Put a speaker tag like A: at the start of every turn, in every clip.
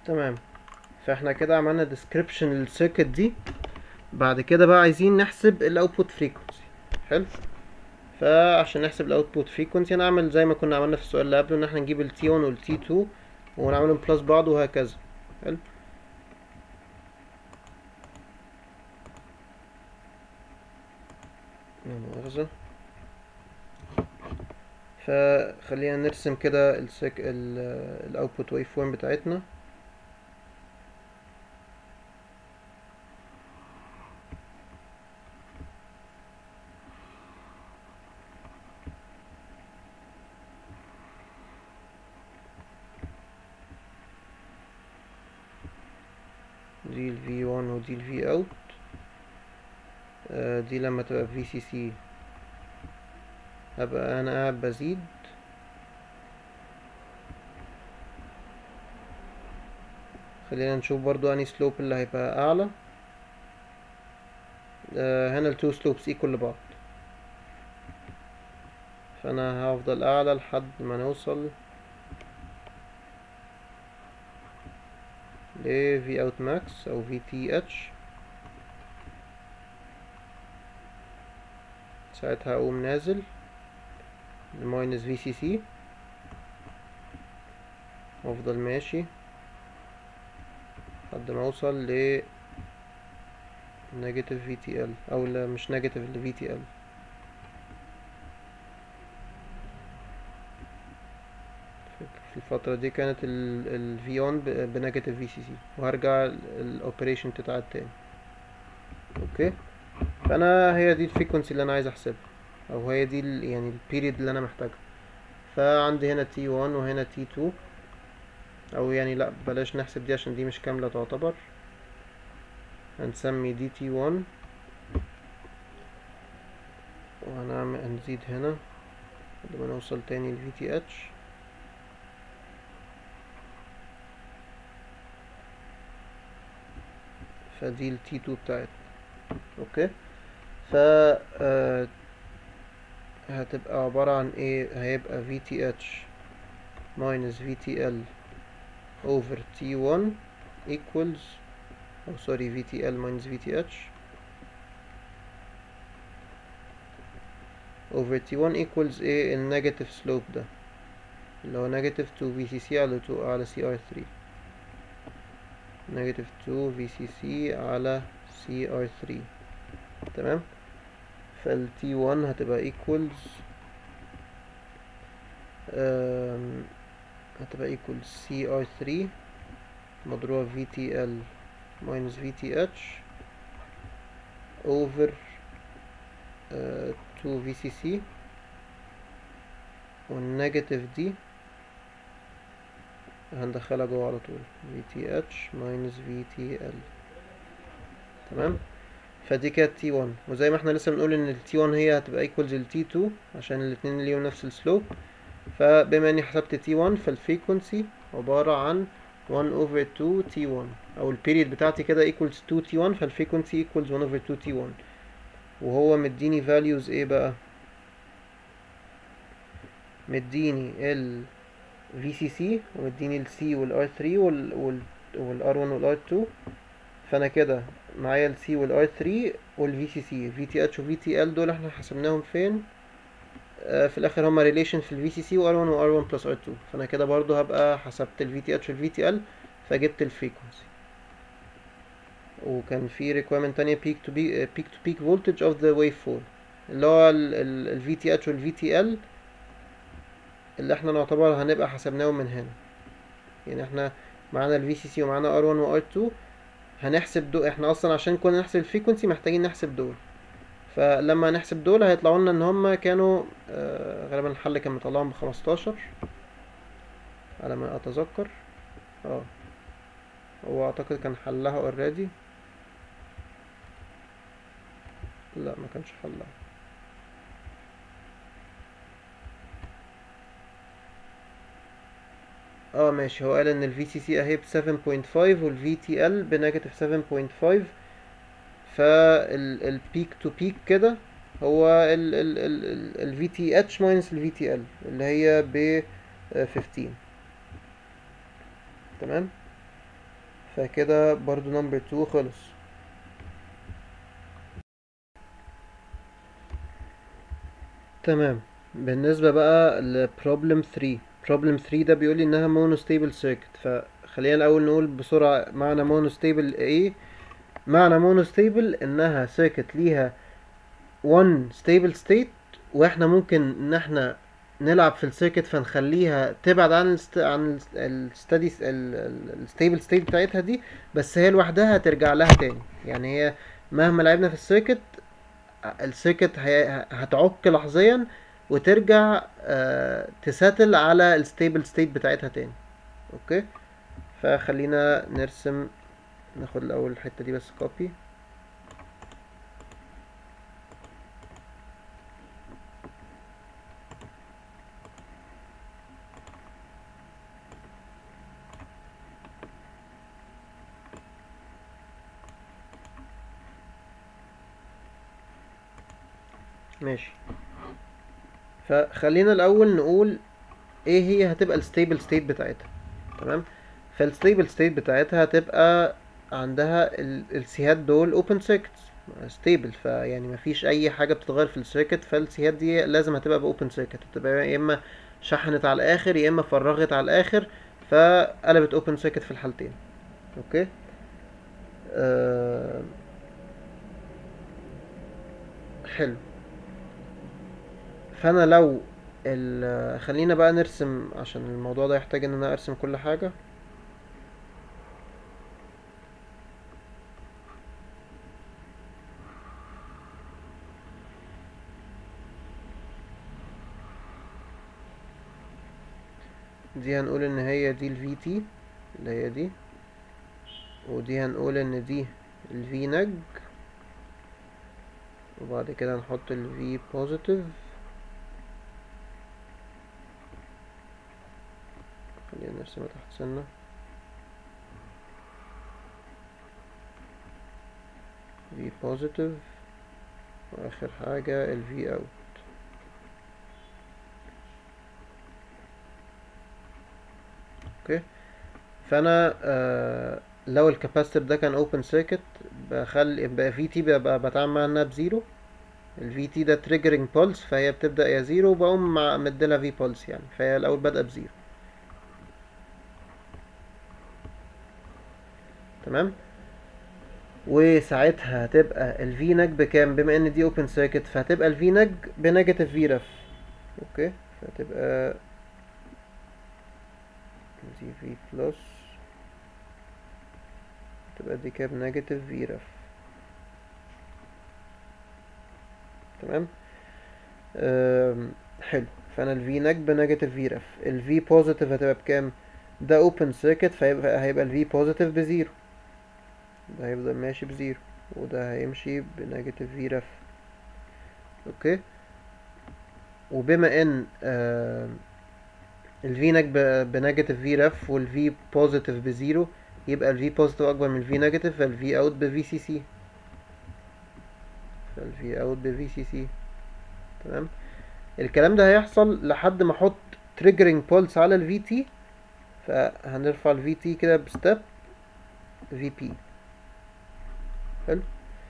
A: تمام فاحنا كده عملنا description للسيركت دي بعد كده بقى عايزين نحسب الاوتبوت فريكونسي حلو فعشان نحسب الاوتبوت فريكونسي هنعمل زي ما كنا عملنا في السؤال اللي قبله ان احنا نجيب ال T1 وال T2 ونعملهم بلس بعض وهكذا حلو لا مؤاخذة فخلينا نرسم كده السك ال الاوتبوت ويف فورم بتاعتنا دي ال V1 ودي ال V out آه، دي لما تبقى في سي سي هبقى انا قاعد بزيد خلينا نشوف برضو اني سلوب اللي هيبقى اعلى آه، هنا التو سلوبس ايكوال لبعض فانا هفضل اعلى لحد ما نوصل ل V out max او VTH ساعتها اقوم نازل لماينس في سي سي وافضل ماشي لحد ما اوصل ل نيجاتيف في تي ال او لا مش نيجاتيف ل في تي ال في الفترة دي كانت ال في اون بنيجاتيف في سي سي وهرجع الاوبريشن تتعاد تاني اوكي فانا هي دي الفريكونسي اللي انا عايز احسبها او هي دي ال يعني البيريد اللي انا محتاجها فعندي هنا تي 1 وهنا تي 2 او يعني لا بلاش نحسب دي عشان دي مش كاملة تعتبر هنسمي دي تي 1 وهنعمل هنزيد هنا لحد ما نوصل تاني ل في تي اتش فدي ال تي 2 بتاعتنا اوكي ف آه، هتبقى عبارة عن ايه هيبقى VTH minus VTL over T1 equals او sorry VTL minus VTH over T1 equals ايه النيجاتيف سلوب ده اللي هو نيجاتيف 2 VCC على 2 على CR3 نيجاتيف 2 VCC على CR3 تمام فال T1 هتبقى equals um, هتبقى equals CR3 مضروبة VTL minus VTH over uh, 2 VCC والنيجاتيف دي هندخلها جوه على طول VTH minus VTL تمام فدي كانت تي 1 وزي ما احنا لسه بنقول ان التي 1 هي هتبقى ايكوالز للتي 2 عشان الاتنين ليهم نفس السلوب فبما اني حسبت تي 1 فالفريكونسي عبارة عن 1 over 2 تي 1 او البيريد بتاعتي كده ايكوالز 2 تي 1 فالفريكونسي ايكوالز 1 over 2 تي 1 وهو مديني values ايه بقى مديني ال VCC ومديني ال C وال R3 وال وال وال R1 وال R2 فانا كده معايا ال C وال R3 وال VCC VTH و VTL دول احنا حسبناهم فين آه في الاخر هما ريليشن في ال VCC و R1 و R1 plus R2 فانا كده برضو هبقى حسبت ال VTH وال VTL فجبت الفريكونسي وكان في requirement تانية peak to peak, peak to peak voltage of the waveform اللي هو ال, ال, ال VTH وال VTL اللي احنا نعتبر هنبقى حسبناهم من هنا يعني احنا معانا ال VCC ومعانا R1 و R2 هنحسب دول احنا اصلا عشان كنا نحسب الفريكونسي محتاجين نحسب دول فلما نحسب دول هيطلعوا لنا ان هم كانوا آه غالبا الحل كان مطلعهم بخمستاشر على ما اتذكر اه هو اعتقد كان حلها اوريدي لا ما كانش حلها اه ماشي هو قال ان ال VCC اهي ب 7.5 وال VTL بنيجاتيف 7.5 فال ال peak to peak كده هو ال ال ال ال ال VTH minus ال VTL اللي هي ب 15 تمام فكده برضو نمبر 2 خلص تمام بالنسبة بقى لبروبلم 3 بروبلم 3 ده بيقول لي انها مونوستيبل سيركت فخلينا الاول نقول بسرعة معنى مونوستيبل ايه معنى مونوستيبل انها سيركت ليها one stable state واحنا ممكن ان احنا نلعب في السيركت فنخليها تبعد عن الست... عن الستادي الستيبل ستيت بتاعتها دي بس هي لوحدها هترجع لها تاني يعني هي مهما لعبنا في السيركت السيركت هي... هتعك لحظيا وترجع آه تساتل على الستيبل ستيت بتاعتها تاني اوكي فخلينا نرسم ناخد الاول الحته دي بس كوبي ماشي فخلينا الاول نقول ايه هي هتبقى الستيبل ستيت بتاعتها تمام فالستيبل ستيت بتاعتها هتبقى عندها السيهات دول اوبن سيركتس ستيبل فيعني مفيش اي حاجه بتتغير في السيركت فالسيهات دي لازم هتبقى باوبن سيركت هتبقى يا اما شحنت على الاخر يا اما فرغت على الاخر فقلبت اوبن سيركت في الحالتين اوكي آه حلو فانا لو ال خلينا بقى نرسم عشان الموضوع ده يحتاج ان انا ارسم كل حاجة دي هنقول ان هي دي ال VT اللي هي دي ودي هنقول ان دي ال V نج وبعد كده نحط ال V positive خلينا نرسمها تحت سنة V positive واخر حاجة ال V out اوكي فانا آه لو الكاباستور ده كان اوبن سيركت بخلي يبقى في تي ببقى بتعامل معاها انها بزيرو الفي تي ده تريجرنج بولس فهي بتبدا يا زيرو وبقوم مع مديلها في بولس يعني فهي الاول بادئه بزيرو تمام وساعتها هتبقى الفي نج بكام بما ان دي اوبن سيركت فهتبقى الفي نج بنيجاتيف في رف اوكي فهتبقى دي في بلس تبقى دي كاب نيجاتيف في رف تمام حلو فانا الفي نج بنيجاتيف في رف الفي بوزيتيف هتبقى بكام ده اوبن سيركت فهيبقى هيبقى الفي بوزيتيف بزيرو ده هيفضل ماشي بزيرو وده هيمشي بنيجاتيف في رف اوكي وبما ان آه الفي نج بنيجاتيف في رف والفي بوزيتيف بزيرو يبقى الفي بوزيتيف اكبر من الفي نيجاتيف فالفي اوت بفي سي سي فالفي اوت بفي سي سي تمام الكلام ده هيحصل لحد ما احط تريجرنج بولس على الفي تي فهنرفع الفي تي كده بستep في بي حلو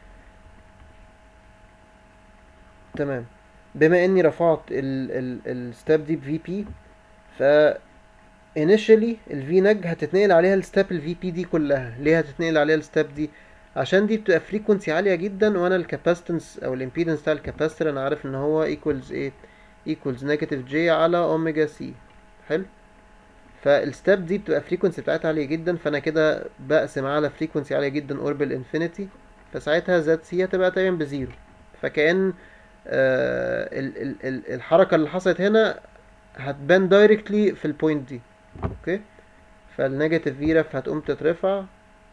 A: تمام بما اني رفعت ال ال الستep دي بفي بي ف initially الفي نج هتتنقل عليها الستep الفي بي دي كلها ليه هتتنقل عليها الستep دي عشان دي بتبقى فريكونسي عاليه جدا وانا الكاباستنس او الامبيدنس بتاع الكاباستور انا عارف ان هو equals ايه equals نيجاتيف جي على اوميجا سي حلو فالستep دي بتبقى فريكونسي بتاعتها عاليه جدا فانا كده بقسم على فريكونسي عاليه جدا قرب الانفينيتي فساعتها زد سي هتبقى تقريبا بزيرو فكأن آه ال ال ال الحركه اللي حصلت هنا هتبان دايركتلي في البوينت دي اوكي فالنيجاتيف في رف هتقوم تترفع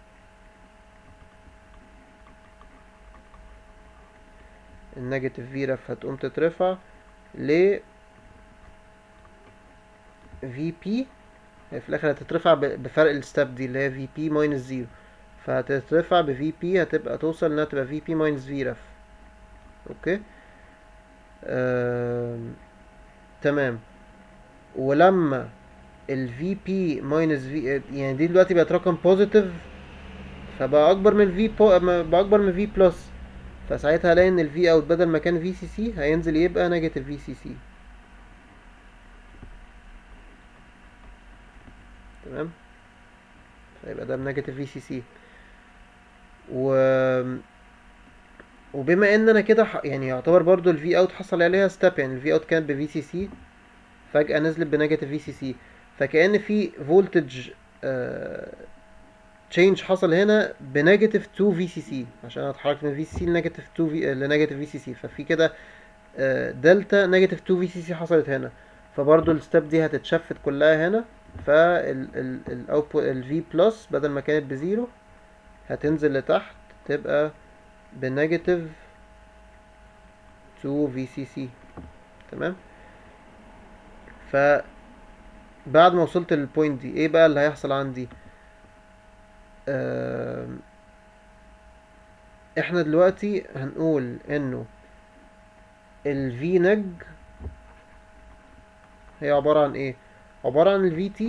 A: النيجاتيف في رف هتقوم تترفع ل في بي في الاخر هتترفع بفرق الستاب دي اللي هي في بي ماينس زيرو فهتترفع بفي بي هتبقى توصل انها تبقى في بي ماينس في رف اوكي آه... تمام ولما ال VP minus V يعني دي دلوقتي بقت رقم بوزيتيف فبقى اكبر من الفي بو... بقى اكبر من في بلس فساعتها هلاقي ان الفي اوت بدل ما كان في سي سي هينزل يبقى نيجاتيف في سي سي تمام فيبقى ده بنيجاتيف في سي سي و وبما ان انا كده ح... يعني يعتبر برضو الفي اوت حصل عليها ستيب يعني الفي اوت كانت بفي سي سي فجأة نزلت بنيجاتيف في سي سي فكأن في فولتج تشينج حصل هنا بنيجاتيف 2 في سي سي عشان انا اتحركت من في سي لنيجاتيف 2 في لنيجاتيف في سي سي ففي كده دلتا نيجاتيف 2 في سي سي حصلت هنا فبرضو الستيب دي هتتشفت كلها هنا فالاوتبوت الفي بلس بدل ما كانت بزيرو هتنزل لتحت تبقى بنيجاتيف 2 في سي سي تمام ف بعد ما وصلت للبوينت دي ايه بقى اللي هيحصل عندي آه احنا دلوقتي هنقول انه ال V نج هي عبارة عن ايه عبارة عن ال VT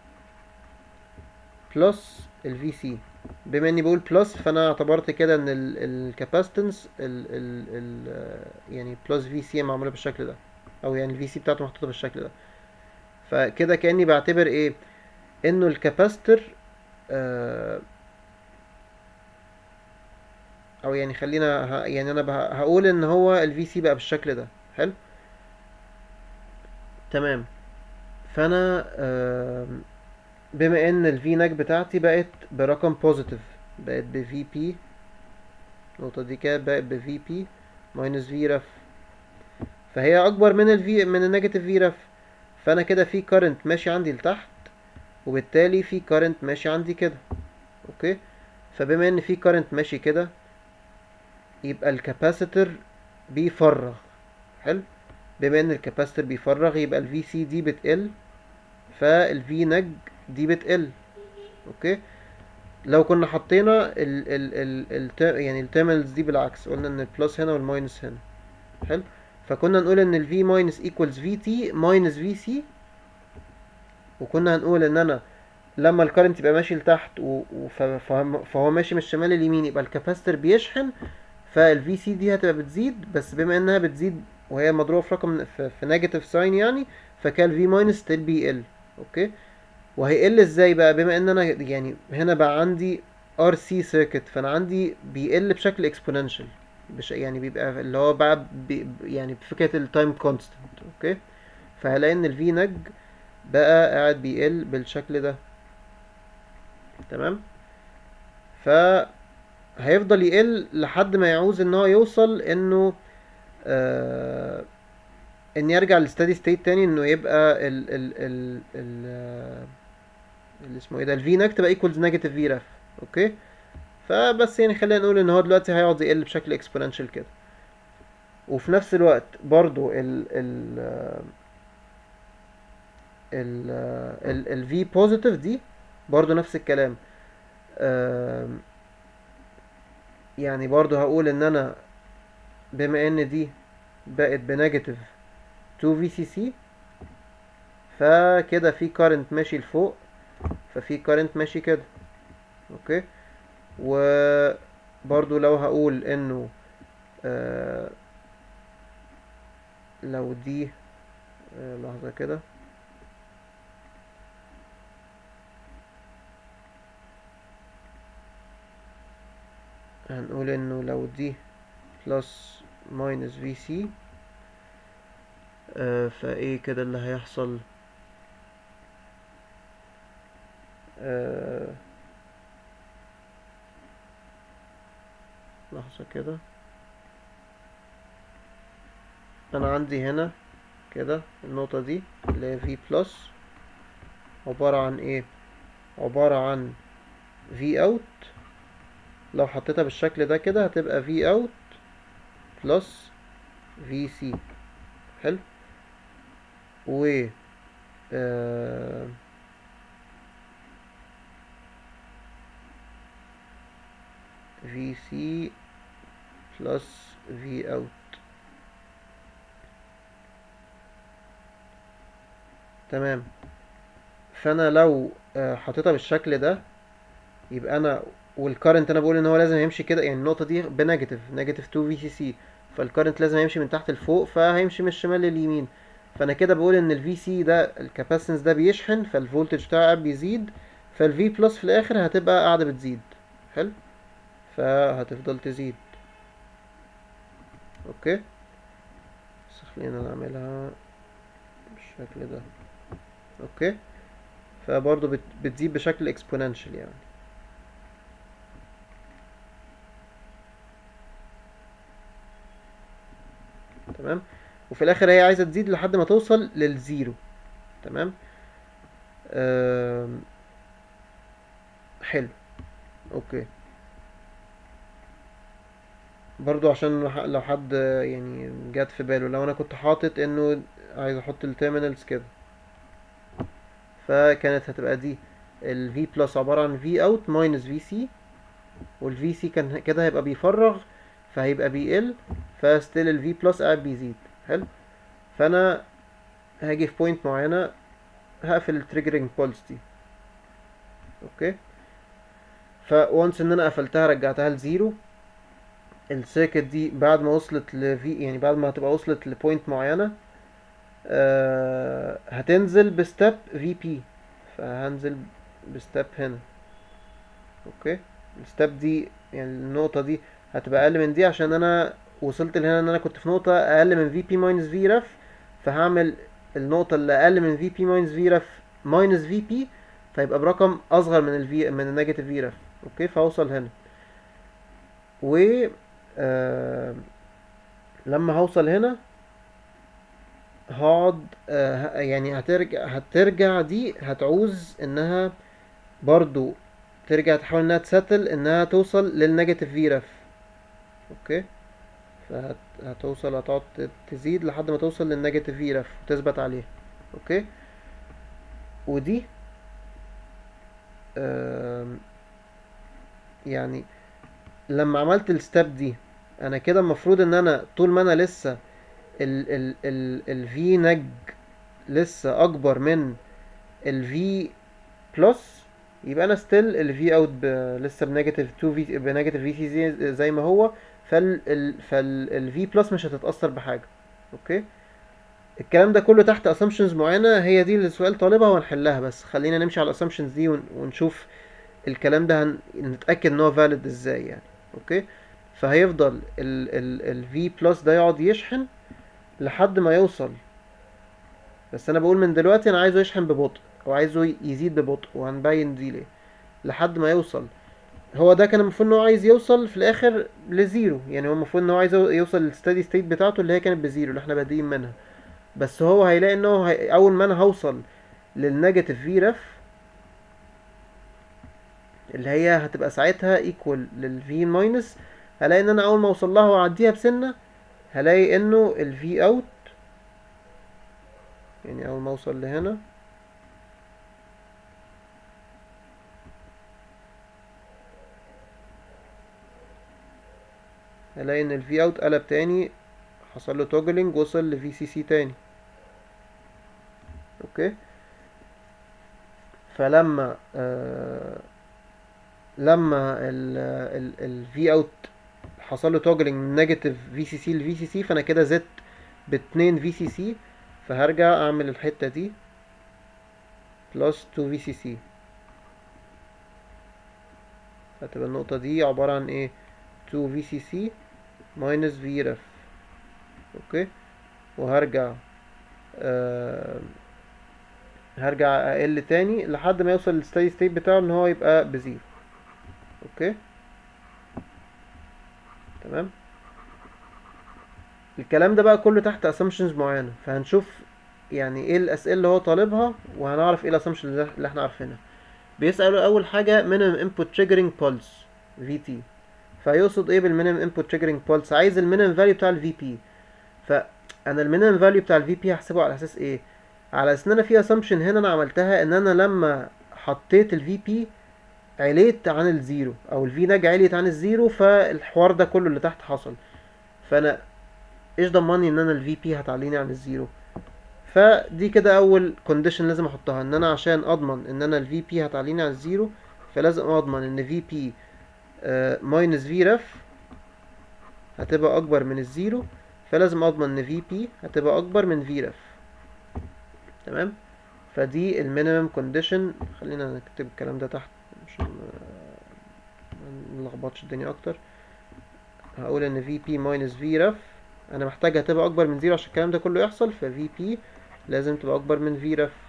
A: بلس ال VC بما اني بقول بلس فانا اعتبرت كده ان الكاباستنس ال ال ال يعني بلس في سي معموله بالشكل ده او يعني الفي سي بتاعته محطوطه بالشكل ده فكده كاني بعتبر ايه انه الكاباستر آه او يعني خلينا ه... يعني انا بها... هقول ان هو الفي سي بقى بالشكل ده حلو تمام فانا آه بما ان الفي ناك بتاعتي بقت برقم بوزيتيف بقت بفي بي النقطة دي كده بقت بفي بي ماينس في رف فهي اكبر من الفي من النيجاتيف في رف فانا كده في كارنت ماشي عندي لتحت وبالتالي في كارنت ماشي عندي كده اوكي فبما ان في كارنت ماشي كده يبقى الكاباسيتور بيفرغ حلو بما ان الكاباسيتور بيفرغ يبقى الفي سي دي بتقل فالفي نج دي بتقل اوكي لو كنا حطينا ال ال ال ال يعني التيرمينالز دي بالعكس قلنا ان البلس هنا والماينس هنا حلو فكنا نقول ان الفي ماينس ايكوالز في تي ماينس في سي وكنا هنقول ان انا لما الكرنت يبقى ماشي لتحت و... فهو ماشي من الشمال لليمين يبقى الكاباستور بيشحن فالفي سي دي هتبقى بتزيد بس بما انها بتزيد وهي مضروبه في رقم في, في نيجاتيف ساين يعني فكان الفي ماينس ستيل بيقل اوكي وهيقل ازاي بقى بما ان انا يعني هنا بقى عندي ار سي سيركت فانا عندي بيقل بشكل اكسبوننشال بش يعني بيبقى اللي هو بقى بي يعني بفكره التايم كونستنت اوكي فهلاقي ان الفي نج بقى قاعد بيقل بالشكل ده تمام ف هيفضل يقل لحد ما يعوز ان هو يوصل انه آه ان يرجع للستادي ستيت تاني انه يبقى ال ال ال ال اللي اسمه ايه ده الفي نك تبقى ايكوالز نيجاتيف في رف اوكي فبس يعني خلينا نقول ان هو دلوقتي هيقعد يقل بشكل اكسبوننشال كده وفي نفس الوقت برضو ال ال ال ال ال V positive دي برضو نفس الكلام يعني برضو هقول ان انا بما ان دي بقت بنيجاتيف 2 في سي سي فكده في كارنت ماشي لفوق ففي كارنت ماشي كده اوكي وبرضو لو هقول انه آه لو دي آه لحظة كده هنقول انه لو دي بلس ماينس في سي فايه كده اللي هيحصل آه لحظة كده انا عندي هنا كده النقطة دي اللي هي في بلس عبارة عن ايه عبارة عن في اوت لو حطيتها بالشكل ده كده هتبقى في اوت بلس في سي حلو و آه في سي بلس في اوت تمام فانا لو حطيتها بالشكل ده يبقى انا والكرنت انا بقول ان هو لازم يمشي كده يعني النقطه دي بنيجاتيف نيجاتيف 2 في سي سي فالكرنت لازم يمشي من تحت لفوق فهيمشي من الشمال لليمين فانا كده بقول ان الفي سي ده الكاباسيتنس ده بيشحن فالفولتج بتاعه بيزيد فالفي بلس في الاخر هتبقى قاعده بتزيد حلو فهتفضل تزيد اوكي بس خلينا نعملها بالشكل ده اوكي فبرضه بت بتزيد بشكل اكسبوننشال يعني تمام وفي الاخر هي عايزه تزيد لحد ما توصل للزيرو تمام آم، حلو اوكي برضو عشان لو ح- لو حد يعني جات في باله لو انا كنت حاطط انه عايز احط التيرمينالز كده فكانت هتبقى دي ال V بلس عبارة عن V out minus VC وال VC كان كده هيبقى بيفرغ فهيبقى بيقل فستيل ال V بلس قاعد بيزيد حلو فانا هاجي في بوينت معينة هقفل التريجرنج بولس دي اوكي فوانس ان انا قفلتها رجعتها لزيرو السيركت دي بعد ما وصلت ل V يعني بعد ما هتبقى وصلت لبوينت معينة آه هتنزل بستep VP فهنزل بستep هنا اوكي الستep دي يعني النقطة دي هتبقى اقل من دي عشان انا وصلت لهنا ان انا كنت في نقطة اقل من VP minus VREF فهعمل النقطة اللي اقل من VP minus VREF minus VP فيبقى برقم اصغر من ال V من النيجاتيف VREF اوكي فهوصل هنا و آه لما هوصل هنا هقعد آه ه- يعني هترجع هترجع دي هتعوز انها برضو ترجع تحاول انها تساتل انها توصل للنيجاتيف في رف اوكي فهتوصل هتقعد ت- تزيد لحد ما توصل للنيجاتيف في رف وتثبت عليه اوكي ودي آم، يعني لما عملت الستep دي انا كده المفروض ان انا طول ما انا لسه ال ال ال ال V نج لسه اكبر من ال V بلس يبقى انا ستيل ال V اوت لسه بنيجاتيف 2 في بنيجاتيف في سي زي, زي ما هو فال ال فال ال V بلس مش هتتأثر بحاجة اوكي الكلام ده كله تحت assumptions معينة هي دي اللي السؤال طالبها وهنحلها بس خلينا نمشي على assumptions دي ون ونشوف الكلام ده هن... نتأكد ان هو valid ازاي يعني اوكي فهيفضل ال ال ال V بلس ده يقعد يشحن لحد ما يوصل بس انا بقول من دلوقتي انا عايزه يشحن ببطء او عايزه يزيد ببطء وهنبين دي ليه لحد ما يوصل هو ده كان المفروض ان هو عايز يوصل في الاخر لزيرو يعني هو المفروض ان هو عايز يوصل للستادي ستيت بتاعته اللي هي كانت بزيرو اللي احنا بادئين منها بس هو هيلاقي ان هو هي... اول ما انا هوصل للنيجاتيف في رف اللي هي هتبقى ساعتها ايكوال للفي ماينس هلاقي ان انا اول ما اوصل لها واعديها بسنه هلاقي انه الفي اوت يعني اول ما اوصل لهنا هلاقي ان الفي اوت قلب تاني حصل له توجلينج وصل لفي سي سي تاني اوكي فلما آه لما ال ال الفي اوت حصل له توجلينج من نيجاتيف في سي سي لفي سي سي فانا كده زدت باتنين في سي سي فهرجع اعمل الحتة دي بلس 2 في سي سي هتبقى النقطة دي عبارة عن ايه 2 في سي سي ماينس في رف اوكي وهرجع آه هرجع اقل تاني لحد ما يوصل للستادي ستيت بتاعه ان هو يبقى بزيرو اوكي تمام الكلام ده بقى كله تحت assumptions معينة فهنشوف يعني ايه الاسئله اللي هو طالبها وهنعرف ايه الاسامبشن اللي احنا عارفينها بيسأل اول حاجه minimum input triggering pulse VT فيقصد ايه بالمينيمم input triggering pulse عايز المينيمم فاليو بتاع الفي بي فانا المينيمم فاليو بتاع الفي بي هحسبه على اساس ايه على اساس ان انا في assumption هنا انا عملتها ان انا لما حطيت الفي بي عليت عن الزيرو او الفي ناج عليت عن الزيرو فالحوار ده كله اللي تحت حصل فانا ايش ضمني ان انا الفي بي هتعليني عن الزيرو فدي كده اول كونديشن لازم احطها ان انا عشان اضمن ان انا الفي بي هتعليني عن الزيرو فلازم اضمن ان في بي ماينس في رف هتبقى اكبر من الزيرو فلازم اضمن ان في بي هتبقى اكبر من في رف تمام فدي المينيمم كونديشن خلينا نكتب الكلام ده تحت عشان ما نلخبطش الدنيا اكتر هقول ان في بي ماينس في رف انا محتاجها تبقى اكبر من زيرو عشان الكلام ده كله يحصل ففي بي لازم تبقى اكبر من في رف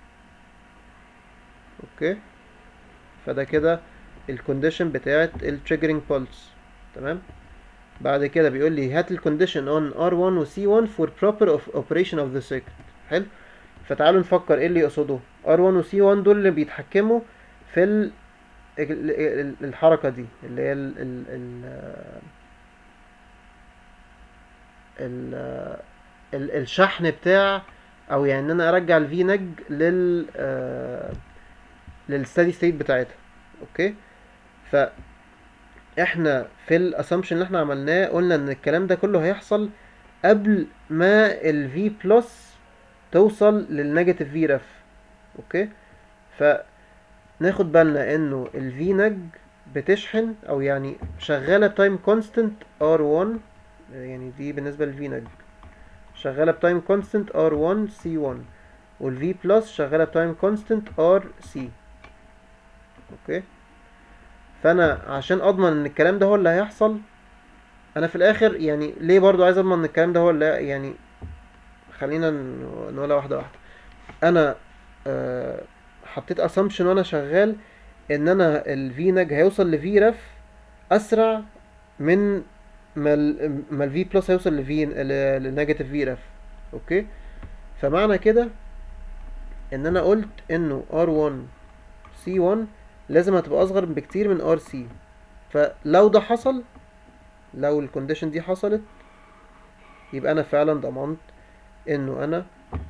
A: اوكي فده كده الكونديشن بتاعت التريجرينج بولس تمام بعد كده بيقول لي هات الكونديشن on R1 و C1 for proper of operation of the circuit حلو فتعالوا نفكر ايه اللي يقصده R1 و C1 دول اللي بيتحكموا في ال... ال... ال... الحركة دي اللي هي ال... ال... ال... ال... ال... الشحن بتاع او يعني ان انا ارجع الفي نج لل آه... للستادي ستيت بتاعتها اوكي ف احنا في الاسامبشن اللي احنا عملناه قلنا ان الكلام ده كله هيحصل قبل ما ال V بلس توصل للنيجاتيف V رف اوكي فناخد بالنا انه ال V نج بتشحن او يعني شغالة بتايم كونستنت R1 يعني دي بالنسبة لل V نج شغالة بتايم كونستنت R1 C1 وال V بلس شغالة بتايم كونستنت RC اوكي فانا عشان اضمن ان الكلام ده هو اللي هيحصل انا في الاخر يعني ليه برضو عايز اضمن ان الكلام ده هو اللي يعني خلينا نقولها واحده واحده انا أه حطيت assumption وانا شغال ان انا الفي نج هيوصل لفي رف اسرع من ما ال ما الفي بلس هيوصل لفي للنيجاتيف في رف اوكي فمعنى كده ان انا قلت انه R1 C1 لازم هتبقى اصغر بكتير من ار سي فلو ده حصل لو الكونديشن دي حصلت يبقى انا فعلا ضمنت انه انا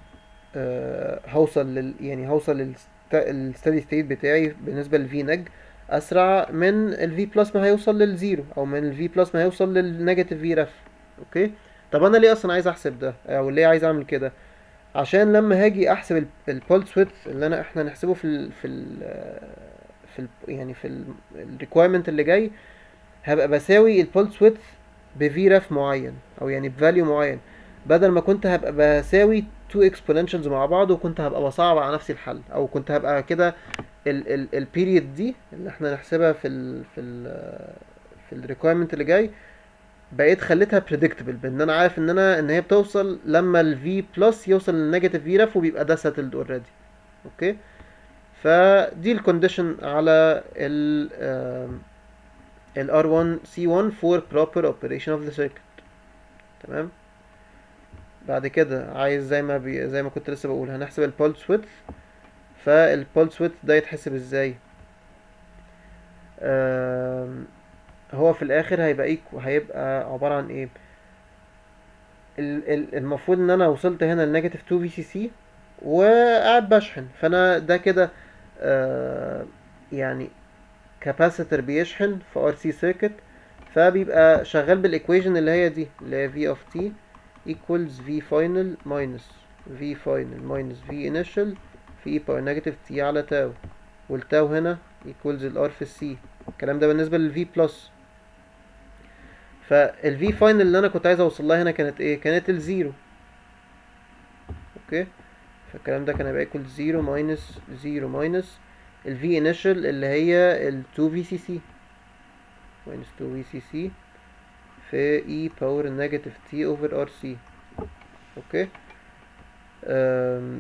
A: آه هوصل لل يعني هوصل للستادي ستيت بتاعي بالنسبه للفي نج اسرع من الفي بلس ما هيوصل للزيرو او من الفي بلس ما هيوصل للنيجاتيف في رف اوكي طب انا ليه اصلا عايز احسب ده او ليه عايز اعمل كده عشان لما هاجي احسب البولس ويدث اللي انا احنا نحسبه في ال في ال في ال يعني في الريكويرمنت اللي جاي هبقى بساوي البولس ويدث بفي رف معين او يعني بفاليو معين بدل ما كنت هبقى بساوي تو اكسبوننشالز مع بعض وكنت هبقى بصعب على نفسي الحل او كنت هبقى كده البيريد دي اللي احنا نحسبها في ال في ال في الريكويرمنت اللي جاي بقيت خليتها بريدكتبل بان انا عارف ان انا ان هي بتوصل لما الفي بلس يوصل للنيجاتيف في رف وبيبقى ده سيتلد اوريدي اوكي فدي الكونديشن على ال ال R1 C1 for proper operation of the circuit تمام بعد كده عايز زي ما بي زي ما كنت لسه بقول هنحسب البولس ويدث فالبولس ويدث ده يتحسب ازاي هو في الاخر هيبقى ايكو هيبقى عبارة عن ايه المفروض ان انا وصلت هنا لنيجاتيف 2 في سي سي وقاعد بشحن فانا ده كده آه يعني كاباسيتور بيشحن في ار سي سيركت فبيبقى شغال بالايكويشن اللي هي دي اللي هي في اوف تي equals v final minus v final minus v initial في e power negative t على تاو والتاو هنا equals ال r في السي الكلام ده بالنسبة لل v plus فال v final اللي انا كنت عايز اوصل لها هنا كانت ايه كانت الزيرو اوكي فالكلام ده كان هيبقى equal 0 minus 0 minus ال V initial اللي هي ال 2 VCC minus 2 VCC في E power negative T over RC اوكي أم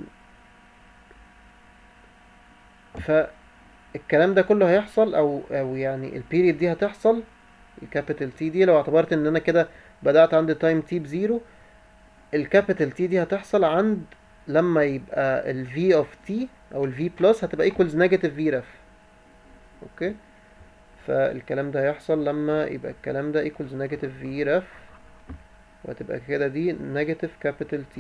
A: فالكلام ده كله هيحصل او او يعني البيريد دي هتحصل الكابيتال تي دي لو اعتبرت ان انا كده بدأت عند تايم تي بزيرو الكابيتال تي دي هتحصل عند لما يبقى ال V of T او ال V plus هتبقى equals negative V ref اوكي فالكلام ده هيحصل لما يبقى الكلام ده equals negative V ref وهتبقى كده دي negative capital T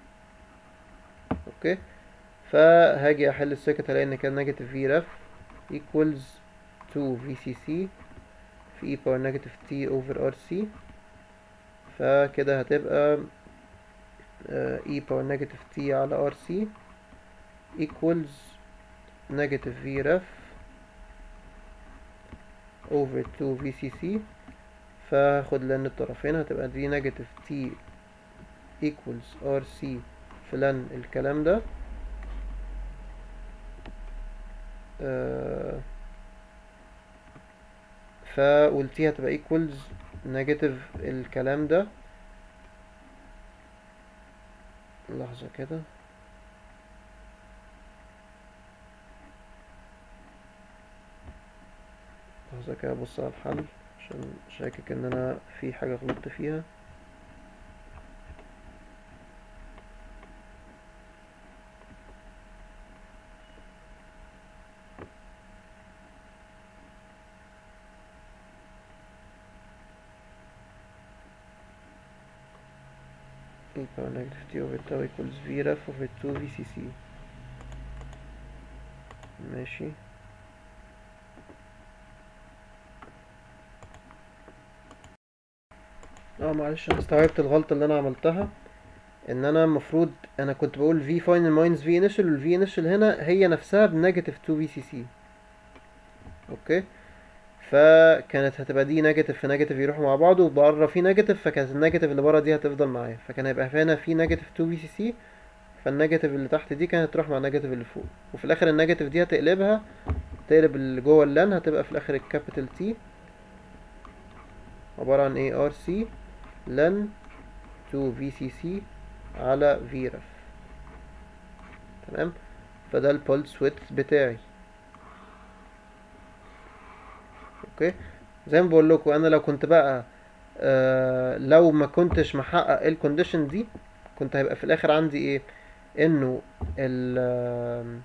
A: اوكي فهاجي احل السيركت الاقي ان كان negative V ref equals 2 VCC في e power negative T over RC فكده هتبقى e power negative t على rc equals negative v ref over 2 VCC فهاخد لن الطرفين هتبقى دي نيجاتيف T equals RC في لن الكلام ده آه ف والتي هتبقى equals نيجاتيف الكلام ده لحظة كده لحظة كده ابص على الحل عشان شاكك ان انا في حاجة غلطت فيها e power negative t over tau equals v ref over 2 vcc ماشي اه معلش انا استوعبت الغلطة اللي انا عملتها ان انا المفروض انا كنت بقول v final minus v initial وال v initial هنا هي نفسها بنيجاتيف 2 vcc اوكي فكانت هتبقى دي نيجاتيف في نيجاتيف يروحوا مع بعض وبره في نيجاتيف فكانت النيجاتيف اللي بره دي هتفضل معايا فكان هيبقى هنا في نيجاتيف 2 في سي سي فالنيجاتيف اللي تحت دي كانت تروح مع النيجاتيف اللي فوق وفي الاخر النيجاتيف دي هتقلبها تقلب اللي جوه اللان هتبقى في الاخر الكابيتال تي عبارة عن ايه ار سي لن 2 في سي سي على في رف تمام فده البولس ويدث بتاعي اوكي زي ما بقول لكم انا لو كنت بقى آه لو ما كنتش محقق الكونديشن دي كنت هيبقى في الاخر عندي ايه انه ال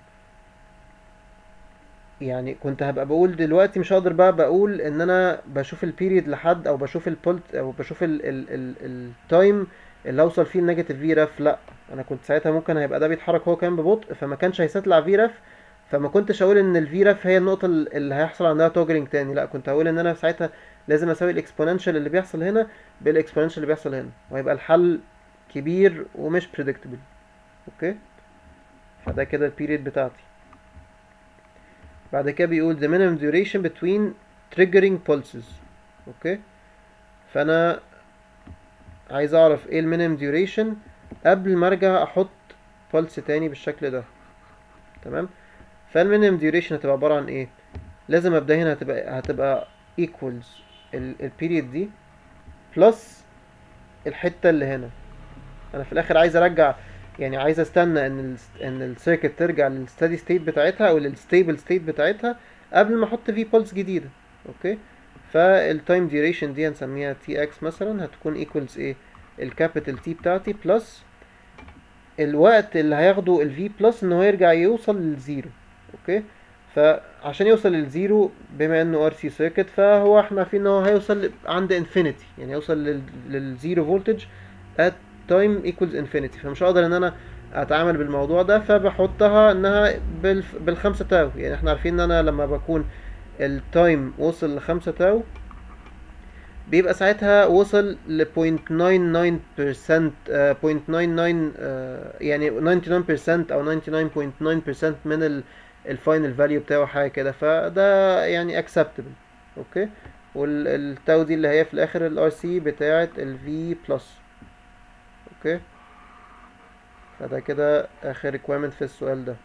A: يعني كنت هبقى بقول دلوقتي مش هقدر بقى بقول ان انا بشوف البيريد لحد او بشوف البولت او بشوف التايم اللي اوصل فيه النيجاتيف في رف لا انا كنت ساعتها ممكن هيبقى ده بيتحرك هو كمان ببطء فما كانش هيستطلع في رف فما كنتش اقول ان الفي رف هي النقطه اللي هيحصل عندها توجرنج تاني لا كنت هقول ان انا ساعتها لازم اساوي الاكسبوننشال اللي بيحصل هنا بالاكسبوننشال اللي بيحصل هنا وهيبقى الحل كبير ومش بريدكتبل اوكي فده كده البيريد بتاعتي بعد كده بيقول the minimum duration between triggering pulses اوكي فانا عايز اعرف ايه المينيمم duration قبل ما ارجع احط pulse تاني بالشكل ده تمام فالمينيمم duration هتبقى عبارة عن ايه لازم ابدا هنا هتبقى هتبقى equals البيريد دي بلس الحتة اللي هنا انا في الاخر عايز ارجع يعني عايز استنى ان ال ان السيركت ترجع للستادي ستيت بتاعتها او للستيبل ستيت بتاعتها قبل ما احط في بولس جديده اوكي فالتايم ديوريشن دي هنسميها تي اكس مثلا هتكون ايكوالز ايه الكابيتال تي بتاعتي بلس الوقت اللي هياخده الفي بلس ان هو يرجع يوصل للزيرو اوكي فعشان يوصل للزيرو بما انه ار سي سيركت فهو احنا عارفين ان هو هيوصل عند انفينيتي يعني هيوصل للزيرو فولتج at time equals infinity فمش هقدر ان انا اتعامل بالموضوع ده فبحطها انها بالف... بالخمسة تاو يعني احنا عارفين ان انا لما بكون التايم وصل لخمسة تاو بيبقى ساعتها وصل ل 0.99% uh, 0.99 uh, يعني 99% او 99.9% من ال الفاينل فاليو بتاعه حاجه كده فده يعني acceptable اوكي والتاو دي اللي هي في الاخر الار سي بتاعه الفي بلس اوكي فده كده اخر requirement في السؤال ده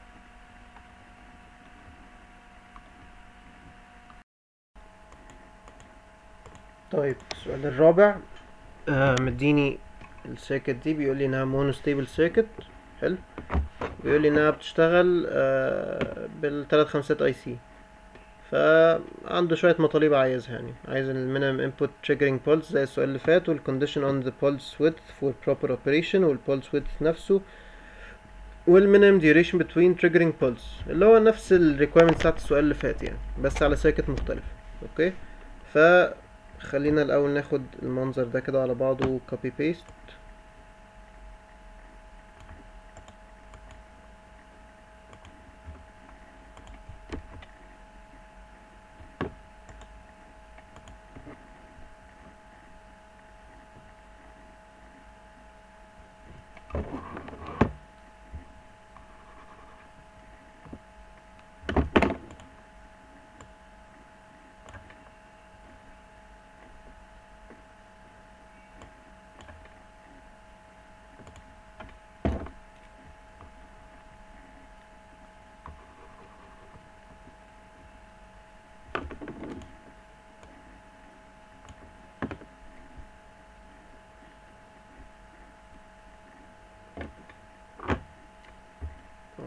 A: طيب السؤال الرابع آه مديني السيركت دي بيقول لي انها مونو ستيبل سيركت حلو بيقول لي انها بتشتغل آه بالثلاث خمسات اي سي فعنده شوية مطالب عايزها يعني عايز المينيمم انبوت triggering pulse زي السؤال اللي فات والcondition on the pulse width for proper operation والpulse width نفسه والمينيمم duration between triggering pulse اللي هو نفس ال requirements بتاعت السؤال اللي فات يعني بس على سيركت مختلف اوكي فخلينا الاول ناخد المنظر ده كده على بعضه copy paste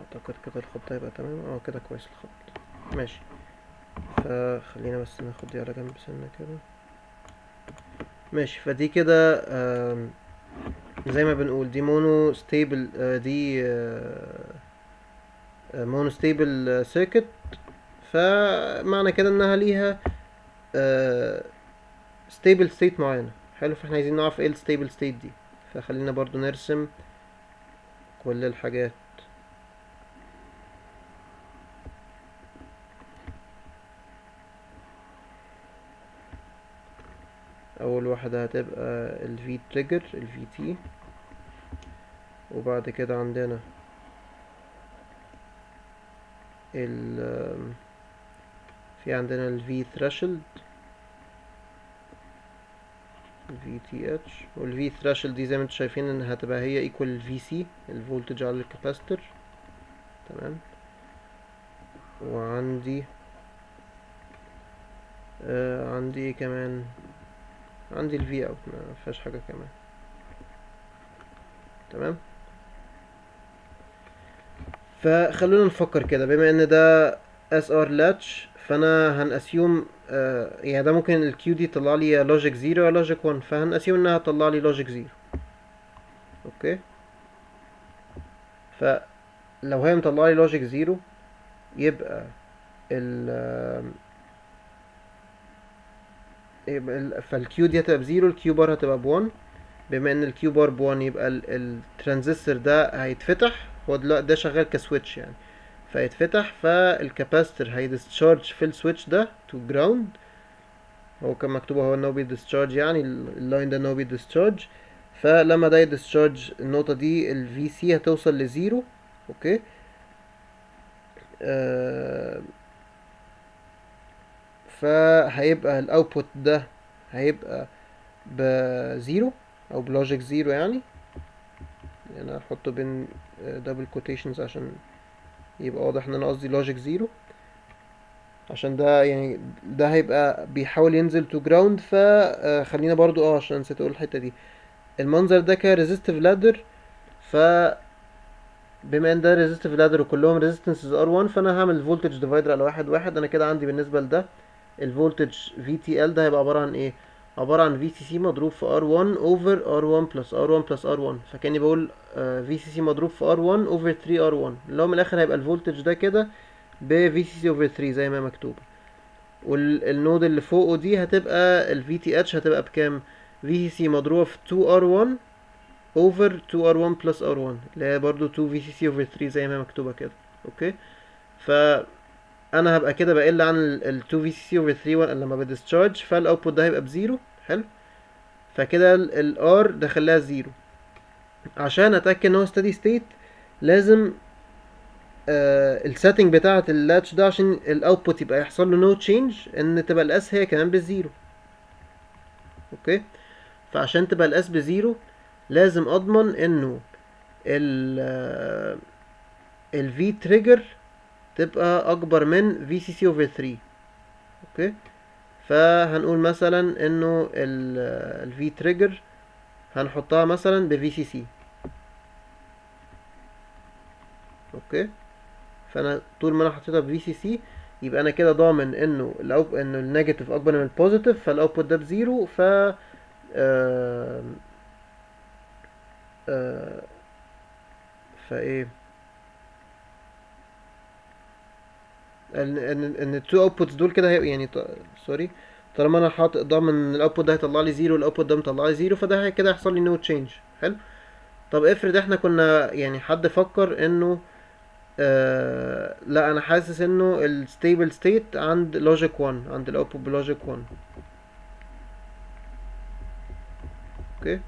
A: اعتقد كده الخط هيبقى تمام اه كده كويس الخط ماشي فخلينا بس ناخد دي على جنب سنة كده ماشي فدي كده آم، زي ما بنقول دي مونو ستيبل دي مونو ستيبل سيركت فمعنى كده انها ليها ستيبل ستيت معينة حلو فاحنا عايزين نعرف ايه الستيبل ستيت دي فخلينا برضو نرسم كل الحاجات اول واحدة هتبقى ال V trigger ال VT وبعد كده عندنا ال آم، في عندنا ال V threshold ال VTH وال V threshold دي زي ما انتم شايفين انها هتبقى هي equal ال VC الفولتج على الكاباستور تمام وعندي آه عندي ايه كمان عندي ال V out ما فيهاش حاجة كمان تمام فخلونا نفكر كده بما ان ده SR latch فانا هنأسيوم آه يعني ده ممكن ال Q دي تطلع لي يا logic 0 يا logic 1 فهنأسيوم انها تطلع لي logic 0 اوكي فلو هي مطلع لي logic 0 يبقى ال آم، يبقى ال فالكيو دي هتبقى بزيرو الكيو بار هتبقى بوان بما ان الكيو بار بوان يبقى ال- الترانزستور ده هيتفتح هو دلوقتي ده شغال كسويتش يعني فيتفتح فالكاباستور هيديسشارج في السويتش ده تو جراوند هو كان مكتوب هو انه بيديسشارج يعني ال- اللاين ده انه بيديسشارج فلما ده يديسشارج النقطة دي ال VC هتوصل لزيرو اوكي آه فهيبقى الاوتبوت ده هيبقى بزيرو او بلوجيك زيرو يعني انا هحطه بين دبل كوتيشنز عشان يبقى واضح ان انا قصدي لوجيك زيرو عشان ده يعني ده هيبقى بيحاول ينزل تو جراوند فخلينا برضو اه عشان نسيت اقول الحته دي المنظر ده كريزيستيف لادر ف بما ان ده ريزيستيف لادر وكلهم ريزيستنسز ار 1 فانا هعمل فولتج ديفايدر على واحد واحد انا كده عندي بالنسبه لده الفولتج في تي ال ده هيبقى عباره عن ايه عباره عن في سي سي مضروب في ار 1 اوفر ار 1 بلس ار 1 بلس ار 1 فكاني بقول في سي سي مضروب في ار 1 اوفر 3 ار 1 اللي هو من الاخر هيبقى الفولتج ده كده ب في سي سي اوفر 3 زي ما مكتوبه والنود اللي فوقه دي هتبقى ال في تي اتش هتبقى بكام في سي سي مضروبه في 2 ار 1 اوفر 2 ار 1 بلس ار 1 اللي هي برضو 2 في سي سي اوفر 3 زي ما مكتوبه كده اوكي ف انا هبقى كده بقل عن ال ال 2 في سي سي اوفر 3 لما بديسشارج فالاوتبوت ده هيبقى بزيرو حلو فكده الار دخلها زيرو عشان اتاكد ان هو ستادي ستيت لازم آه السيتنج بتاعه اللاتش ده عشان الاوتبوت يبقى يحصل له نو تشينج ان تبقى الاس هي كمان بالزيرو اوكي فعشان تبقى الاس بزيرو لازم اضمن انه ال ال V trigger تبقى اكبر من VCC over 3 اوكي فهنقول مثلا انه ال V trigger هنحطها مثلا ب VCC اوكي فانا طول ما انا حطيتها ب VCC يبقى انا كده ضامن انه الأوب... انه النيجاتيف اكبر من البوزيتيف فالاوتبوت ده بزيرو ف آه... آه... فايه ان ان ان التو اوتبوتس دول كده هي- يعني ط... سوري طالما انا حاطط ضامن ان الاوتبوت ده هيطلع لي زيرو والاوتبوت ده مطلع لي زيرو فده هي- كده هيحصل لي نو تشينج حلو طب افرض احنا كنا يعني حد فكر انه آه لا انا حاسس انه الستيبل ستيت عند لوجيك 1 عند الاوتبوت بلوجيك 1 اوكي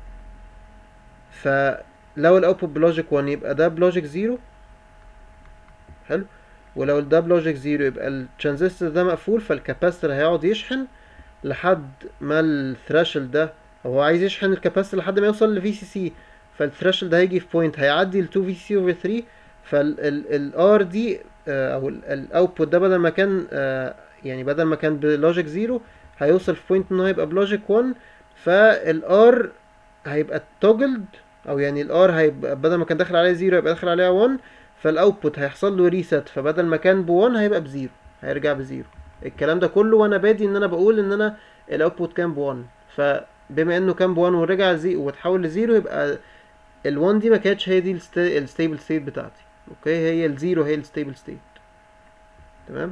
A: فلو الاوتبوت بلوجيك 1 يبقى ده بلوجيك 0 حلو ولو ده بلوجيك 0 يبقى الترانزستور ده مقفول فالكاباستور هيقعد يشحن لحد ما الثراشل ده هو عايز يشحن الكاباستور لحد ما يوصل لفي سي سي فالثراشل ده هيجي في بوينت هيعدي ال 2 في سي اوفر 3 فالار دي آه، او الاوتبوت ده بدل ما كان آه، يعني بدل ما كان بلوجيك 0 هيوصل في بوينت ان هو يبقى بلوجيك 1 فالار هيبقى توجلد او يعني الار هيبقى بدل ما كان داخل عليها 0 يبقى داخل عليها 1 فالاوتبوت هيحصل له ريست فبدل ما كان ب1 هيبقى بزيرو هيرجع بزيرو الكلام ده كله وانا بادي ان انا بقول ان انا الاوتبوت كان ب1 فبما انه كان ب1 ورجع زي وتحول لزيرو يبقى ال1 دي ما كانتش هي دي الستيبل ستيت بتاعتي اوكي هي الزيرو هي الستيبل ستيت تمام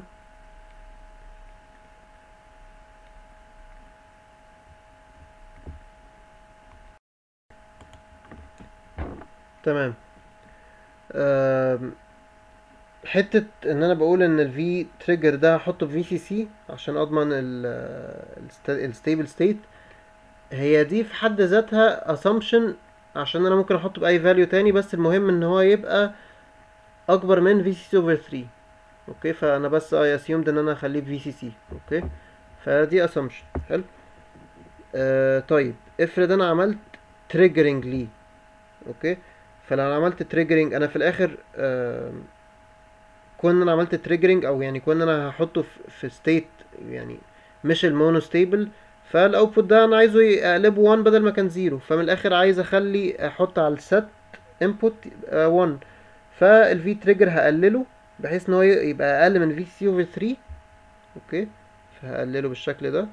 A: تمام آم، حتة ان انا بقول ان الفي تريجر ده هحطه في سي سي عشان اضمن الستيبل ستيت هي دي في حد ذاتها assumption عشان انا ممكن احطه باي فاليو تاني بس المهم ان هو يبقى اكبر من في سي سي اوفر 3 اوكي فانا بس اي assumed ان انا اخليه في سي سي اوكي فدي assumption حلو آه طيب افرض انا عملت triggering ليه اوكي فلو انا عملت تريجرنج انا في الاخر آم، كون انا عملت تريجرنج او يعني كون انا هحطه في- في ستيت يعني مش المونو ستيبل فالاوتبوت ده انا عايزه يقلبه 1 بدل ما كان 0 فمن الاخر عايز اخلي احط على الست انبوت 1 فالفي تريجر هقلله بحيث ان هو ي- يبقى اقل من في سي اوفر 3 اوكي فهقلله بالشكل ده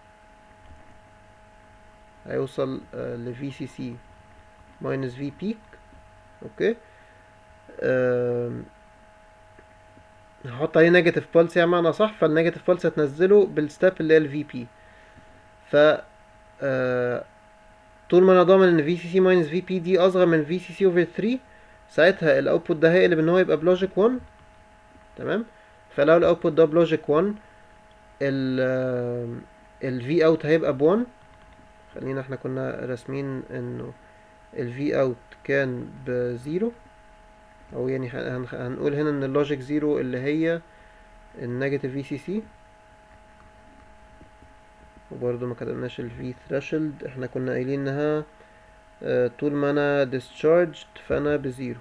A: هيوصل لفي سي سي ماينس في بيك اوكي أم، هحط عليه نيجاتيف بولس يعني معنى صح فالنيجاتيف بولس هتنزله بالستاب اللي هي الفي بي ف آه، طول ما انا ضامن ان في سي سي ماينس في بي دي اصغر من في سي سي اوفر 3 ساعتها الاوتبوت ده هيقلب ان هو يبقى بلوجيك 1 تمام فلو الاوتبوت ده بلوجيك 1 ال الفي اوت هيبقى ب 1 خلينا احنا كنا راسمين انه الفي اوت كان بزيرو او يعني هن- هن- هنقول هنا ان اللوجيك زيرو اللي هي النيجاتيف في سي سي وبرضه ما كتبناش الفي ثريشولد احنا كنا قايلين انها آه، طول ما انا discharged فانا بزيرو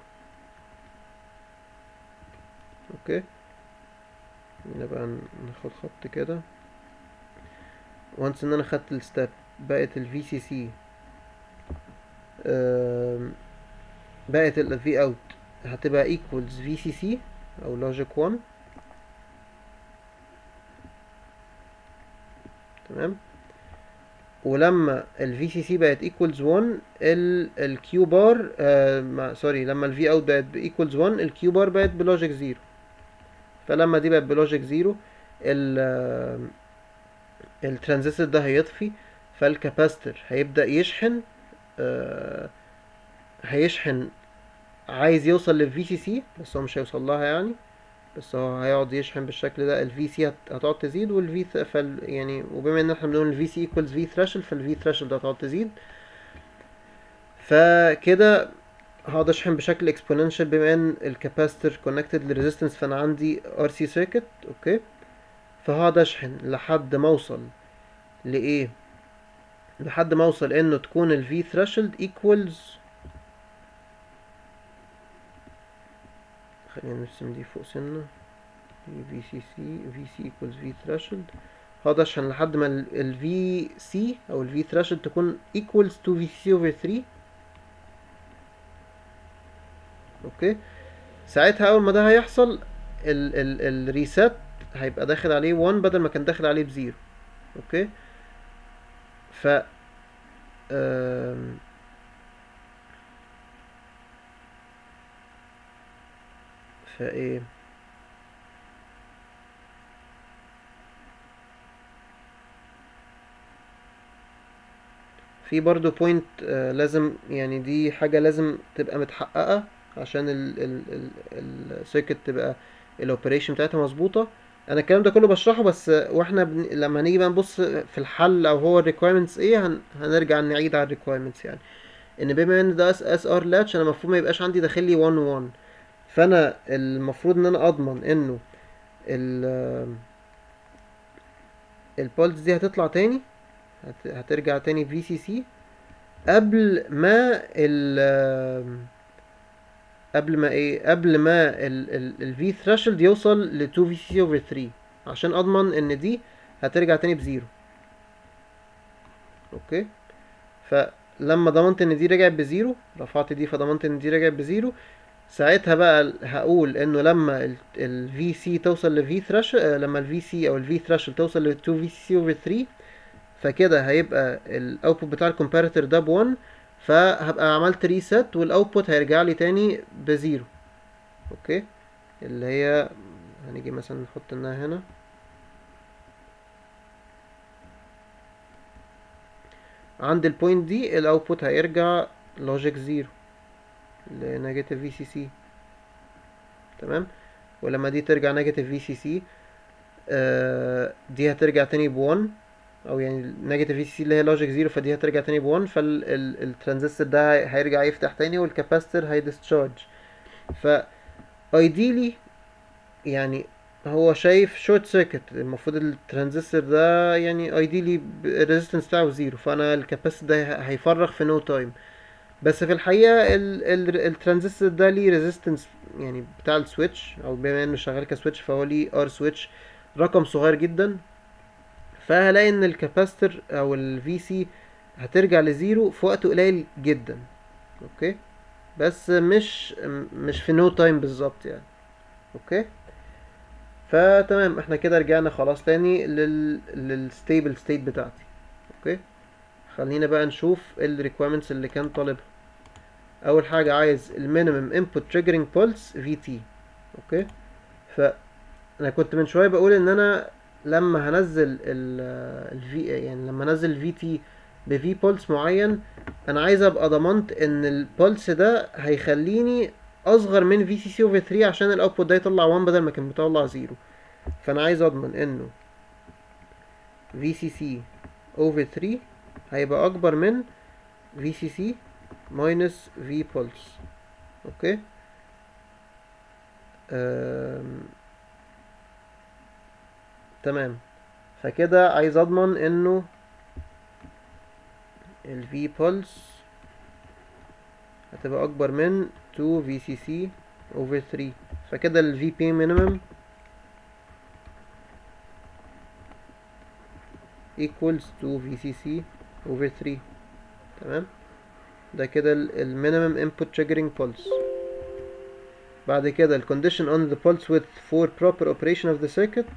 A: اوكي نبقى ن- ناخد خط كده وانس ان انا خدت الستep بقت الفي سي سي بقت ال V out هتبقى equals VCC أو logic 1 تمام ولما ال VCC بقت equals 1 ال ال Q bar آه ما سوري لما ال V out بقت ب equals 1 ال Q bar بقت بلوجيك 0 فلما دي بقت بلوجيك 0 ال آه، الترانزستور ده هيطفي فالكاباستور هيبدأ يشحن آه هيشحن عايز يوصل للفي سي سي بس هو مش هيوصل لها يعني بس هو هيقعد يشحن بالشكل ده الفي سي هتقعد تزيد والفي فال يعني وبما ان احنا بنقول الفي سي ايكوالز في ثريشولد فالفي ثريشولد هتقعد تزيد فكده هقعد اشحن بشكل اكسبوننشال بما ان الكاباستور كونكتد للريزيستنس فانا عندي ار سي سيركت اوكي فهقعد اشحن لحد ما اوصل لايه لحد ما اوصل انه تكون الفي ثريشولد ايكوالز خلينا نرسم دي فوق سنة في سي سي في سي equals في threshold هقعد اشحن لحد ما ال في سي او ال في threshold تكون equals to في سي over 3 اوكي ساعتها اول ما ده هيحصل ال ال الريسات هيبقى داخل عليه 1 بدل ما كان داخل عليه بزيرو اوكي ف آم، فايه في برضو بوينت لازم يعني دي حاجة لازم تبقى متحققة عشان ال ال ال السيركت تبقى الاوبريشن بتاعتها مظبوطة انا الكلام ده كله بشرحه بس آه، واحنا بن... لما هنيجي بقى نبص في الحل او هو الريكويرمنتس ايه هن... هنرجع نعيد على الريكويرمنتس يعني ان بما ان ده اس اس ار لاتش انا المفروض ما يبقاش عندي داخل لي 1 1 فانا المفروض ان انا اضمن انه ال البولز دي هتطلع تاني هت... هترجع تاني في سي سي قبل ما ال قبل ما ايه قبل ما ال في ثريشولد يوصل ل 2 في سي اوفر 3 عشان اضمن ان دي هترجع تاني بزيرو اوكي فلما ضمنت ان دي رجعت بزيرو رفعت دي فضمنت ان دي رجعت بزيرو ساعتها بقى هقول انه لما ال VC توصل ل V threshold لما ال VC او ال V threshold توصل ل 2 VCC over 3 فكده هيبقى الاوتبوت بتاع الكومباريتور ده ب 1 فهبقى عملت ريست والاوتبوت هيرجع لي تاني بزيرو اوكي اللي هي هنيجي مثلا نحط انها هنا عند البوينت دي الاوتبوت هيرجع لوجيك زيرو لنيجاتيف في سي سي تمام ولما دي ترجع نيجاتيف في سي سي دي هترجع تاني ب 1 او يعني نيجاتيف في سي اللي هي لوجيك زيرو فدي هترجع تاني ب 1 فالترانزستور ده هيرجع يفتح تاني والكاباستور هيديسشارج ف ايديلي يعني هو شايف شورت سيركت المفروض الترانزستور ده يعني ايديلي الريزيستنس بتاعه زيرو فانا الكاباسيتور ده هيفرغ في نو no تايم بس في الحقيقه الترانزستور ده ليه ريزيستنس يعني بتاع السويتش او بما انه شغال كسويتش فهو ليه ار سويتش رقم صغير جدا فهلاقي ان الكاباستور او الفي سي هترجع لزيرو في وقت قليل جدا اوكي بس مش مش في نو تايم بالظبط يعني اوكي فتمام احنا كده رجعنا خلاص تاني لل للستيبل ستيت بتاعتي اوكي خلينا بقى نشوف الريكويرمنتس اللي كان طالبها اول حاجه عايز المينيمم انبوت تريجرنج بولس في تي اوكي فانا كنت من شويه بقول ان انا لما هنزل الفي يعني لما انزل الفي تي بفي بولس معين انا عايز ابقى ضمنت ان البولس ده هيخليني اصغر من في سي سي اوفر 3 عشان الاوتبوت ده يطلع 1 بدل ما كان بيطلع 0 فانا عايز اضمن انه في سي سي اوفر 3 هيبقى اكبر من في سي سي ماينس في بولس اوكي أم... تمام فكده عايز اضمن انه ال V pulse هتبقى اكبر من 2 VCC over 3 فكده ال VP minimum equals 2 VCC over 3 تمام ده كده ال minimum input triggering pulse بعد كده ال condition on the pulse width for proper operation of the circuit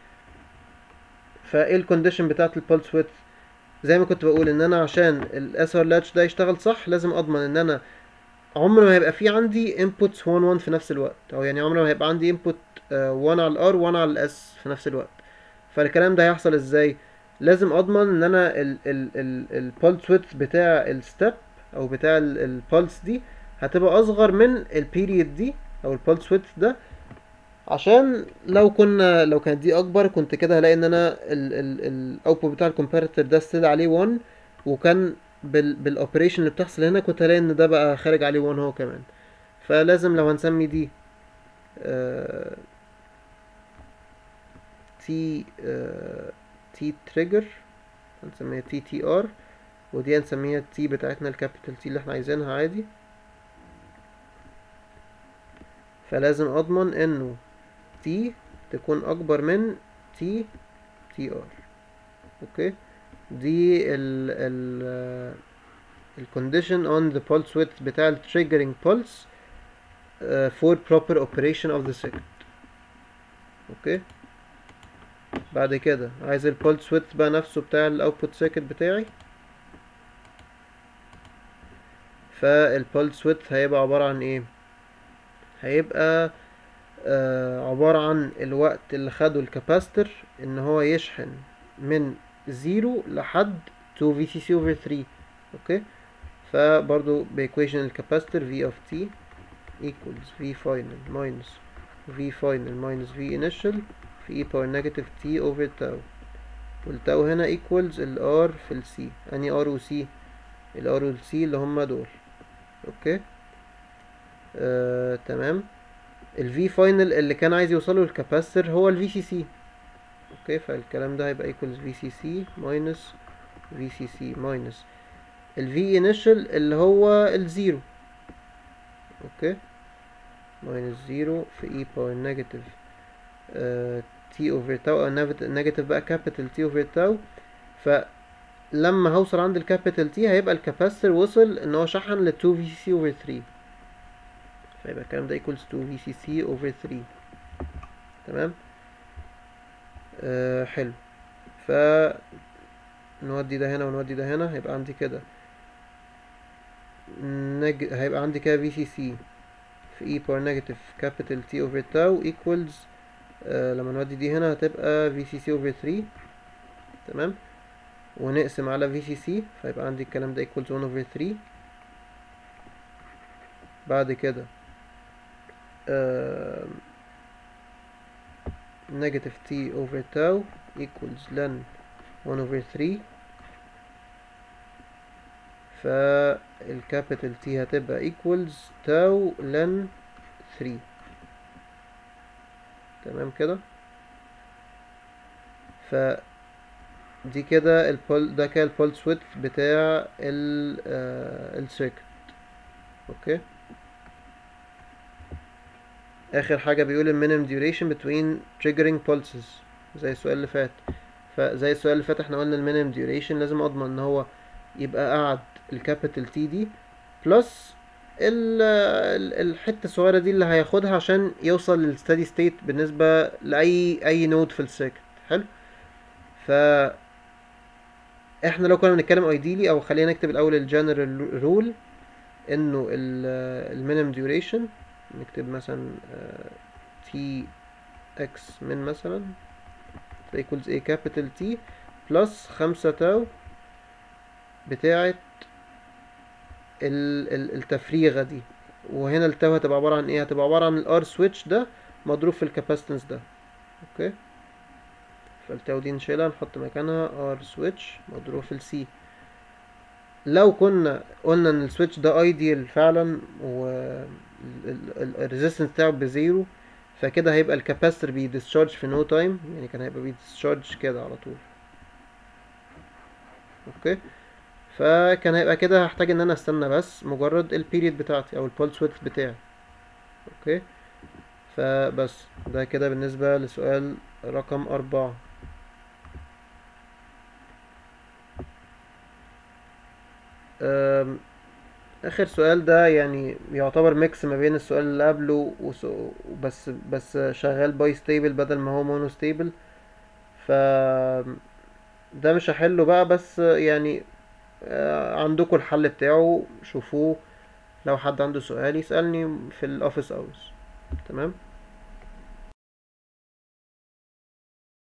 A: فايه الكونديشن بتاعت البولس ويدث زي ما كنت بقول ان انا عشان الاس ار لاتش ده يشتغل صح لازم اضمن ان انا عمر ما هيبقى في عندي انبوتس 1 1 في نفس الوقت او يعني عمر ما هيبقى عندي انبوت 1 على الار 1 على الاس في نفس الوقت فالكلام ده هيحصل ازاي لازم اضمن ان انا البولس ويدث بتاع الستep او بتاع البولس دي هتبقى اصغر من البيريد دي او البولس ويدث ده عشان لو كنا لو كانت دي اكبر كنت كده هلاقي ان انا الاوتبوت بتاع الكومباريتور ده ستيل عليه 1 وكان بال بالاوبريشن اللي بتحصل هنا كنت هلاقي ان ده بقى خارج عليه 1 هو كمان فلازم لو هنسمي دي آه تي آه تي تريجر هنسميها تي تي ار ودي هنسميها تي بتاعتنا الكابيتال تي اللي احنا عايزينها عادي فلازم اضمن انه تي تكون اكبر من تي تي ار اوكي دي ال ال الكونديشن on the pulse width بتاع ال triggering pulse uh, for proper operation of the circuit اوكي بعد كده عايز ال pulse width بقى نفسه بتاع ال output circuit بتاعي فال pulse width هيبقى عبارة عن ايه هيبقى آه عبارة عن الوقت اللي خده الكاباستر ان هو يشحن من زيرو لحد 2 في سي سي اوفر 3 اوكي فبرضو بإيكويشن الكاباستر في اوف تي equals v final minus v final minus v initial في e power negative t over tau والتاو هنا equals ال r في ال c اني r و c ال r وال c اللي هما دول اوكي آه، تمام ال V final اللي كان عايز يوصله الكاباستر هو ال VCC اوكي فالكلام ده هيبقى equals VCC minus VCC minus ال V initial اللي هو الزيرو اوكي minus زيرو في e power negative uh, t over tau او negative بقى capital t over tau فلما هوصل عند الكابيتال t هيبقى الكاباستر وصل ان هو شحن ل 2 VCC over 3 فيبقى الكلام ده equals to VCC over 3 تمام آه حلو ف نودي ده هنا ونودي ده هنا هيبقى عندي كده نج... هيبقى عندي كده VCC في e power negative capital T over tau equals آه لما نودي دي هنا هتبقى VCC over 3 تمام ونقسم على VCC فيبقى عندي الكلام ده equals 1 over 3 بعد كده آه negative T over tau equals ln 1 over 3 فالكابيتال T هتبقى equals tau ln 3 تمام كده ف دي كده البول ده كده البولس ويدث بتاع ال السيركت اوكي اخر حاجه بيقول المينيمم duration between triggering pulses زي السؤال اللي فات فزي السؤال اللي فات احنا قلنا المينيمم duration لازم اضمن ان هو يبقى قعد الكابيتال تي دي بلس الحته الصغيره دي اللي هياخدها عشان يوصل للستادي ستيت بالنسبه لاي اي نود في السيركت حلو ف احنا لو كنا بنتكلم ايديلي او خلينا نكتب الاول الجنرال رول انه المينيمم ديوريشن نكتب مثلا تي اكس من مثلا equals a capital T بلس خمسة تاو بتاعة التفريغة دي وهنا التاو هتبقى عبارة عن ايه هتبقى عبارة عن الار سويتش ده مضروب في الكاباستنس ده اوكي فالتاو دي نشيلها نحط مكانها ار سويتش مضروب في السي لو كنا قلنا ان السويتش ده ايديال فعلا والريزيستنس بتاعه بزيرو فكده هيبقى الكاباستور بيديسشارج في نو تايم يعني كان هيبقى بيديسشارج كده على طول اوكي فكان هيبقى كده هحتاج ان انا استنى بس مجرد البيريد بتاعتي او البولس ويدث بتاعي اوكي فبس ده كده بالنسبة لسؤال رقم أربعة اخر سؤال ده يعني يعتبر ميكس ما بين السؤال اللي قبله وبس بس شغال باي ستيبل بدل ما هو مونو ستيبل ف ده مش هحله بقى بس يعني عندكم الحل بتاعه شوفوه لو حد عنده سؤال يسألني في الاوفيس اورز تمام